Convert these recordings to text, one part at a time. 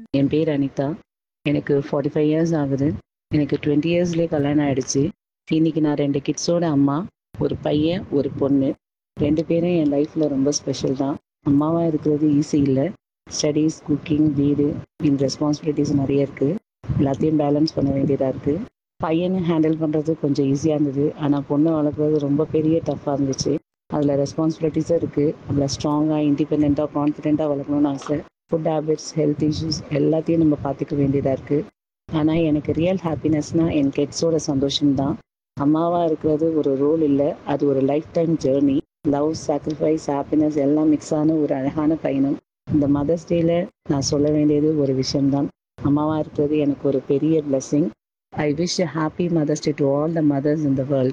என் பேர் அனிதா எனக்கு forty five years ஆகுது எனக்கு டுவெண்ட்டி இயர்ஸ்லேயே கல்யாணம் ஆயிடுச்சு இன்னைக்கு நான் ரெண்டு கிட்ஸோட அம்மா ஒரு பையன் ஒரு பொண்ணு ரெண்டு பேரும் என் லைஃப்பில் ரொம்ப ஸ்பெஷல் தான் அம்மாவாக இருக்கிறது ஈஸி இல்லை ஸ்டடீஸ் குக்கிங் வீடு இந்த ரெஸ்பான்சிபிலிட்டிஸ் நிறைய இருக்குது எல்லாத்தையும் பேலன்ஸ் பண்ண வேண்டியதாக இருக்குது பையனை ஹேண்டில் பண்ணுறது கொஞ்சம் ஈஸியாக இருந்தது ஆனால் பொண்ணை வளர்க்குறது ரொம்ப பெரிய டஃப்பாக இருந்துச்சு அதில் ரெஸ்பான்சிபிலிட்டிஸும் இருக்குது அவளை ஸ்ட்ராங்காக இண்டிபெண்ட்டாக கான்ஃபிடென்ட்டாக வளர்க்கணும்னு ஆசை ஃபுட் ஹேபிட்ஸ் ஹெல்த் இஷ்யூஸ் எல்லாத்தையும் நம்ம பார்த்துக்க வேண்டியதாக இருக்குது ஆனால் எனக்கு ரியல் ஹாப்பினஸ்னால் என் கிட்ஸோட சந்தோஷம்தான் அம்மாவாக இருக்கிறது ஒரு ரோல் இல்லை அது ஒரு lifetime journey love sacrifice happiness எல்லாம் மிக்ஸ் ஆன ஒரு அழகான பயணம் இந்த மதர்ஸ் டேல நான் சொல்ல வேண்டியது ஒரு விஷயம்தான் அம்மாவாக இருக்கிறது எனக்கு ஒரு பெரிய blessing I wish a happy mother's day to all the mothers in the world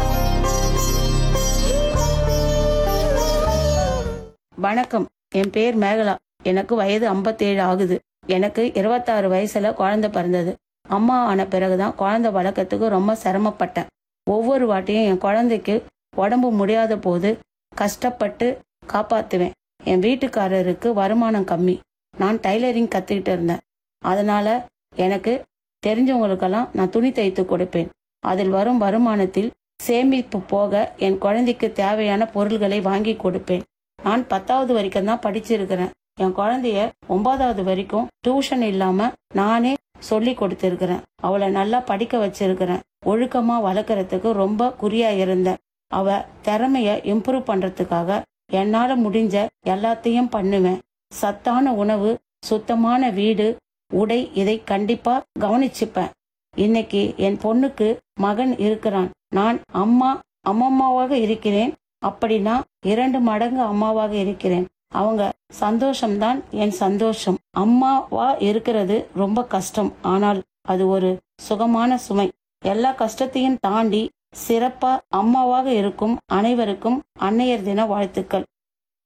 வணக்கம் என் பேர் மேகலா எனக்கு வயது 57 ஆகுது எனக்கு இருபத்தாறு வயசுல குழந்தை பிறந்தது அம்மா ஆன பிறகுதான் குழந்தை வளர்க்கறதுக்கு ரொம்ப சிரமப்பட்டேன் ஒவ்வொரு வாட்டியும் என் குழந்தைக்கு உடம்பு முடியாத போது கஷ்டப்பட்டு காப்பாத்துவேன் என் வீட்டுக்காரருக்கு வருமானம் கம்மி நான் டைலரிங் கத்துக்கிட்டு இருந்தேன் அதனால எனக்கு தெரிஞ்சவங்களுக்கெல்லாம் நான் துணி தைத்து கொடுப்பேன் அதில் வரும் வருமானத்தில் சேமிப்பு போக என் குழந்தைக்கு தேவையான பொருள்களை வாங்கி கொடுப்பேன் நான் பத்தாவது வரைக்கும் தான் படிச்சிருக்கிறேன் என் குழந்தைய ஒன்பதாவது வரைக்கும் டியூஷன் இல்லாம நானே சொல்லி கொடுத்திருக்கிறேன் அவளை நல்லா படிக்க வச்சிருக்கிறேன் ஒழுக்கமா வளர்க்கறதுக்கு ரொம்ப குறியா இருந்தேன் அவ திறமைய இம்ப்ரூவ் பண்றதுக்காக என்னால முடிஞ்ச எல்லாத்தையும் பண்ணுவேன் சத்தான உணவு சுத்தமான வீடு உடை இதை கண்டிப்பா கவனிச்சுப்பேன் இன்னைக்கு என் பொண்ணுக்கு மகன் இருக்கிறான் நான் அம்மா அம்மம்மாவாக இருக்கிறேன் அப்படின்னா இரண்டு மடங்கு அம்மாவாக இருக்கிறேன் அவங்க சந்தோஷம்தான் என் சந்தோஷம் அம்மாவா இருக்கிறது ரொம்ப கஷ்டம் ஆனால் அது ஒரு சுகமான சுமை எல்லா கஷ்டத்தையும் தாண்டி சிறப்பா அம்மாவாக இருக்கும் அனைவருக்கும் அன்னையர் தின வாழ்த்துக்கள்